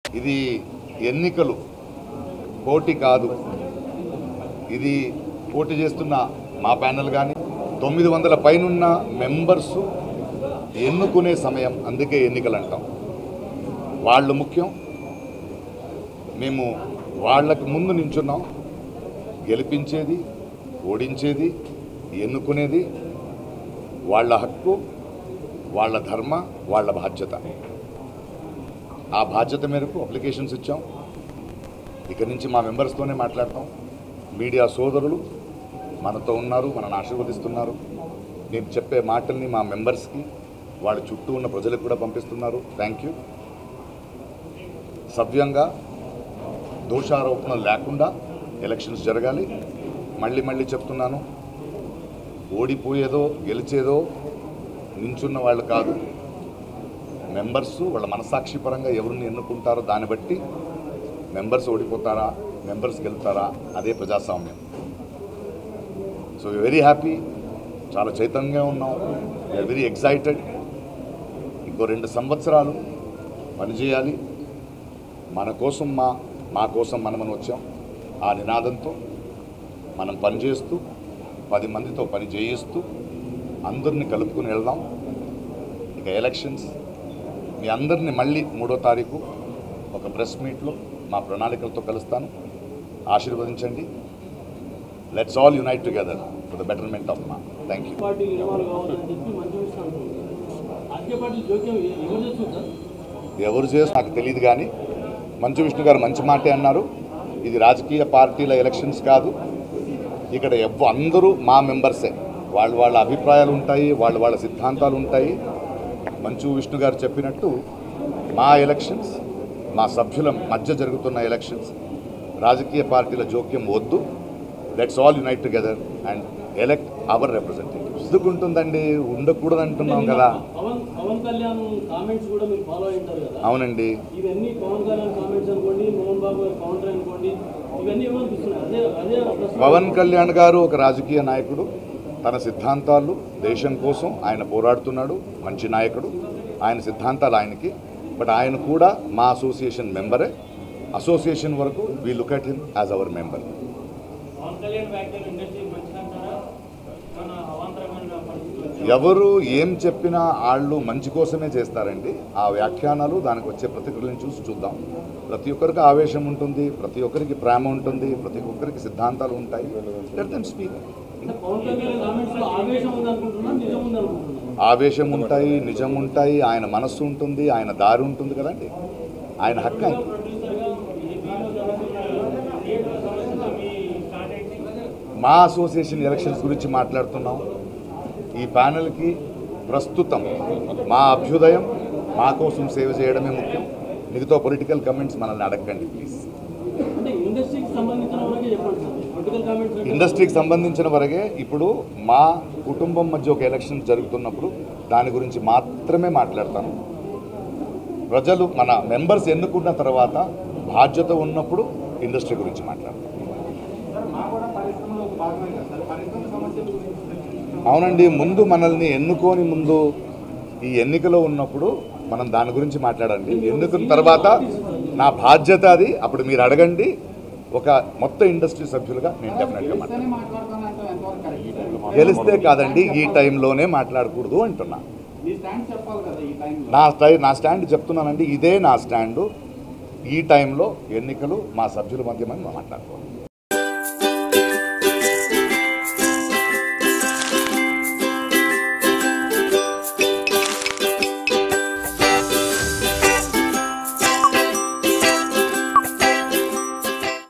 ఇది ఎన్నికలు పోటీ కాదు ఇది పోటీ చేస్తున్న మా ప్యానెల్ కానీ తొమ్మిది వందల పైనున్న మెంబర్స్ ఎన్నుకునే సమయం అందుకే ఎన్నికలు అంటాం వాళ్ళు ముఖ్యం మేము వాళ్ళకు ముందు నించున్నాం గెలిపించేది ఓడించేది ఎన్నుకునేది వాళ్ళ హక్కు వాళ్ళ ధర్మ వాళ్ళ బాధ్యత ఆ బాధ్యత మేరకు అప్లికేషన్స్ ఇచ్చాం ఇక నుంచి మా మెంబర్స్తోనే మాట్లాడతాం మీడియా సోదరులు మనతో ఉన్నారు మనల్ని ఆశీర్వదిస్తున్నారు నేను చెప్పే మాటల్ని మా మెంబర్స్కి వాళ్ళ చుట్టూ ఉన్న ప్రజలకు కూడా పంపిస్తున్నారు థ్యాంక్ యూ సవ్యంగా దోషారోపణలు లేకుండా ఎలక్షన్స్ జరగాలి మళ్ళీ మళ్ళీ చెప్తున్నాను ఓడిపోయేదో గెలిచేదో నించున్న వాళ్ళు కాదు మెంబర్స్ వాళ్ళ మనసాక్షి పరంగా ఎవరిని ఎన్నుకుంటారో దాన్ని బట్టి మెంబర్స్ ఓడిపోతారా మెంబర్స్ గెలుతారా అదే ప్రజాస్వామ్యం సో వెరీ హ్యాపీ చాలా చైతన్యంగా ఉన్నాం వీఆర్ వెరీ ఎక్సైటెడ్ ఇంకో రెండు సంవత్సరాలు పనిచేయాలి మన కోసం మా మా కోసం మనమని వచ్చాం ఆ నినాదంతో మనం పనిచేస్తూ పది మందితో పని చేయిస్తూ అందరిని కలుపుకుని వెళ్దాం ఇక ఎలక్షన్స్ మీ అందరిని మళ్ళీ మూడో తారీఖు ఒక ప్రెస్ మీట్లో మా ప్రణాళికలతో కలుస్తాను ఆశీర్వదించండి let's all unite together for the betterment of మా థ్యాంక్ యూ పార్టీ ఇన్వాల్వ్ కావాలని చెప్పి మంచి విషయం అంటున్నారు రాజకీయ పార్టీ జోక్యం ఎ- ఎవరు చేస్తుంది సార్ ఎవరు చేసి నాకు తెలియదు కానీ మంచు విష్ణు గారు మంచి మాటే అన్నారు ఇది రాజకీయ పార్టీల ఎలక్షన్స్ కాదు ఇక్కడ ఎవ్వ అందరూ మా మెంబర్సే వాళ్ళ వాళ్ళ అభిప్రాయాలు ఉంటాయి వాళ్ళ వాళ్ళ సిద్ధాంతాలు ఉంటాయి మంచు విష్ణు గారు చెప్పినట్టు మా ఎలక్షన్స్ మా సభ్యుల మధ్య జరుగుతున్న ఎలక్షన్స్ రాజకీయ పార్టీల జోక్యం వద్దు let's all unite together and elect our representatives ఎందుకుంటుందండి ఉండకూడదు అంటున్నాం కదా పవన్ పవన్ కళ్యాణ్ కామెంట్స్ కూడా మీరు ఫాలో అయింటారు కదా అవునండి ఇవన్నీ పవన్ కళ్యాణ్ కామెంట్స్ అనుకోండి మోహన్ బాబు గారి కౌంటర్ అనుకోండి ఇవన్నీ ఏమనిపిస్తున్నాయి అదే అదే ప్రశ్న పవన్ కళ్యాణ్ గారు ఒక రాజకీయ నాయకుడు తన సిద్ధాంతాలు దేశం కోసం ఆయన పోరాడుతున్నాడు మంచి నాయకుడు ఆయన సిద్ధాంతాలు ఆయనకి బట్ ఆయన కూడా మా అసోసియేషన్ మెంబరే అసోసియేషన్ వరకు we look at him as our member Pawan Kalyan వ్యాఖ్యలు ఇండస్ట్రీ మంచిదంటారా మన అవాంతరమైన పరిస్థితులు ఎవరు ఏం చెప్పినా వాళ్ళు మంచి కోసమే చేస్తారండి ఆ వ్యాఖ్యానాలు దానికి వచ్చే ప్రతిక్రియలను చూసి చూద్దాం ప్రతి ఒక్కరికి ఆవేశం ఉంటుంది ప్రతి ఒక్కరికి ప్రేమ ఉంటుంది ప్రతి ఒక్కరికి సిద్ధాంతాలు ఉంటాయి లెట్ దెమ్ స్పీక్ అంటే పవన్ కళ్యాణ్ కామెంట్స్ లో ఆవేశం ఉంది అనుకుంటున్నా నిజం ఉంది అనుకుంటున్నా ఆవేశం ఉంటాయి నిజం ఉంటాయి ఆయన మనస్సు ఉంటుంది ఆయన దారి ఉంటుంది కదండి ఆయన హక్కు ఆయన మా అసోసియేషన్ ఎలక్షన్స్ గురించి మాట్లాడుతున్నాం ఈ ప్యానెల్కి ప్రస్తుతం మా అభ్యుదయం మా కోసం సేవ చేయడమే ముఖ్యం మిగతా పొలిటికల్ కమెంట్స్ మనల్ని అడగండి ప్లీజ్ అంటే ఇండస్ట్రీకి సంబంధించిన వరకే చెప్పండి సార్ పొలిటికల్ కామెంట్స్ ఇండస్ట్రీకి సంబంధించిన వరకే ఇప్పుడు మా కుటుంబం మధ్య ఒక ఎలక్షన్ జరుగుతున్నప్పుడు దాని గురించి మాత్రమే మాట్లాడతాను ప్రజలు మన మెంబర్స్ ఎన్నుకున్న తర్వాత బాధ్యత ఉన్నప్పుడు ఇండస్ట్రీ గురించి మాట్లాడతాం అవునండి ముందు మనల్ని ఎన్నుకోని ముందు ఈ ఎన్నికలో ఉన్నప్పుడు మనం దాని గురించి మాట్లాడండి ఎన్నుకున్న తర్వాత నా బాధ్యత అది అప్పుడు మీరు అడగండి ఒక మొత్తం ఇండస్ట్రీ సభ్యులుగా నేను డెఫినెట్గా మాట్లాడతాను గెలిస్తే కాదండి ఈ టైంలోనే మాట్లాడకూడదు అంటున్నా నా స్టై నా స్టాండ్ చెప్తున్నానండి ఇదే నా స్టాండు ఈ టైంలో ఎన్నికలు మా సభ్యుల మధ్య మనం మాట్లాడుకోవాలి